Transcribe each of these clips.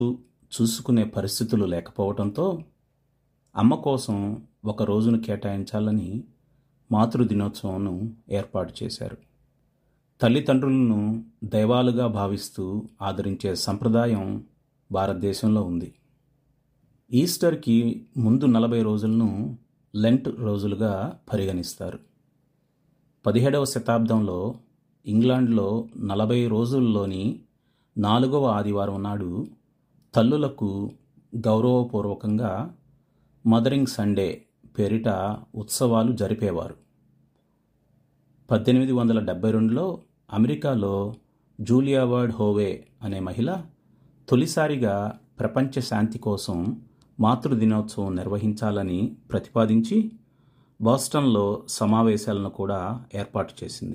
చూసుకునే పరిస్థితులు లేకపోవడంతో అమ్మ కోసం ఒక రోజును కేటాయించాలని మాతృ దినోత్సవంను ఏర్పాటు చేశారు తల్లిదండ్రులను దైవాలుగా భావిస్తూ ఆదరించే సంప్రదాయం భారతదేశంలో ఉంది ఈస్టర్కి ముందు నలభై రోజులను లెంట్ రోజులుగా పరిగణిస్తారు పదిహేడవ శతాబ్దంలో ఇంగ్లాండ్లో నలభై రోజుల్లోని నాలుగవ ఆదివారం నాడు తల్లులకు గౌరవపూర్వకంగా మదరింగ్ సండే పేరిట ఉత్సవాలు జరిపేవారు పద్దెనిమిది వందల డెబ్బై రెండులో అమెరికాలో జూలియా వర్డ్ హోవే అనే మహిళ తొలిసారిగా ప్రపంచ శాంతి కోసం మాతృ దినోత్సవం నిర్వహించాలని ప్రతిపాదించి బాస్టన్లో సమావేశాలను కూడా ఏర్పాటు చేసింది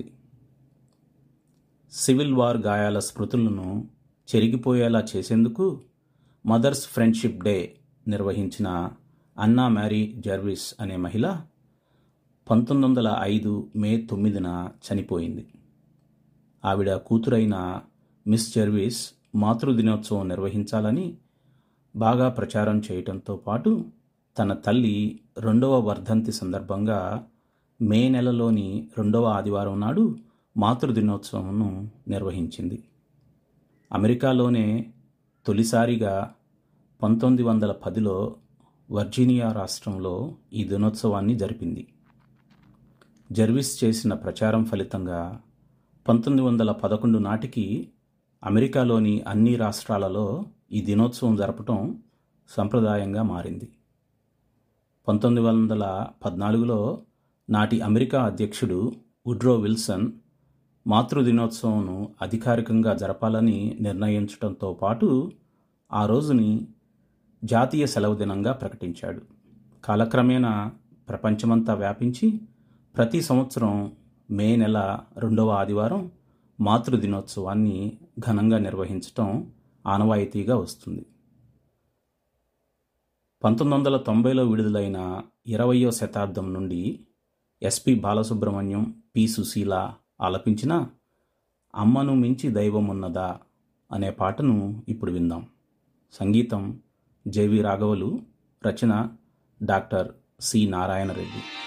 సివిల్ వార్ గాయాల స్మృతులను చెరిగిపోయేలా చేసేందుకు మదర్స్ ఫ్రెండ్షిప్ డే నిర్వహించిన అన్నా మ్యారీ జర్విస్ అనే మహిళ పంతొమ్మిది వందల ఐదు మే తొమ్మిదిన చనిపోయింది ఆవిడ కూతురైన మిస్ జర్విస్ మాతృ దినోత్సవం నిర్వహించాలని బాగా ప్రచారం చేయటంతో పాటు తన తల్లి రెండవ వర్ధంతి సందర్భంగా మే నెలలోని రెండవ ఆదివారం నాడు మాతృ దినోత్సవంను నిర్వహించింది అమెరికాలోనే తొలిసారిగా పంతొమ్మిది వందల పదిలో వర్జీనియా రాష్ట్రంలో ఈ దినోత్సవాన్ని జరిపింది జర్విస్ చేసిన ప్రచారం ఫలితంగా పంతొమ్మిది వందల పదకొండు నాటికి అమెరికాలోని అన్ని రాష్ట్రాలలో ఈ దినోత్సవం జరపటం సంప్రదాయంగా మారింది పంతొమ్మిది వందల పద్నాలుగులో నాటి అమెరికా అధ్యక్షుడు ఉడ్రో విల్సన్ మాతృ దినోత్సవంను అధికారికంగా జరపాలని నిర్ణయించడంతో పాటు ఆ రోజుని జాతీయ సెలవు దినంగా ప్రకటించాడు కాలక్రమేణా ప్రపంచమంతా వ్యాపించి ప్రతి సంవత్సరం మే నెల రెండవ ఆదివారం మాతృ దినోత్సవాన్ని ఘనంగా నిర్వహించటం ఆనవాయితీగా వస్తుంది పంతొమ్మిది వందల తొంభైలో విడుదలైన ఇరవయో శతాబ్దం నుండి ఎస్పి బాలసుబ్రహ్మణ్యం పి సుశీల ఆలపించిన అమ్మను మించి దైవమున్నదా అనే పాటను ఇప్పుడు విందాం సంగీతం జేవి రాఘవలు రచన డాక్టర్ సి నారాయణ రెడ్డి